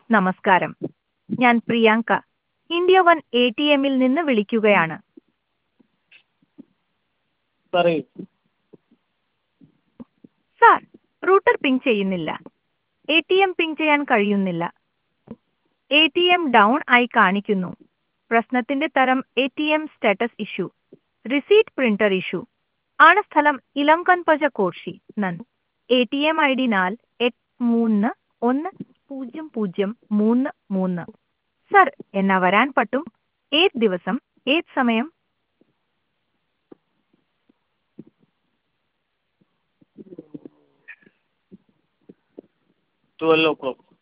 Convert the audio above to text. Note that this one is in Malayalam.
നമസ്കാരം ഞാൻ Priyanka India one A T എമ്മിൽ നിന്ന് വിളിക്കുകയാണ് പറയൂ സാർ റൂട്ടർ പിങ് ചെയ്യുന്നില്ല എ ടി എം പിങ് ചെയ്യാൻ കഴിയുന്നില്ല എ ടി എം ഡൗൺ ആയി കാണിക്കുന്നു പ്രശ്നത്തിന്റെ തരം A T M status issue receipt printer issue ആണ് സ്ഥലം ഇലങ്കൻപജ കോഷി നൻ A T M I D നാൽ എട്ട് മൂന്ന് ഒന്ന് പൂജ്യം പൂജ്യം മൂന്ന് മൂന്ന് സർ എന്നാ വരാൻ പറ്റും ഏത് ദിവസം ഏത് സമയം ട്വൽവ് ഓ ക്ലോക്ക്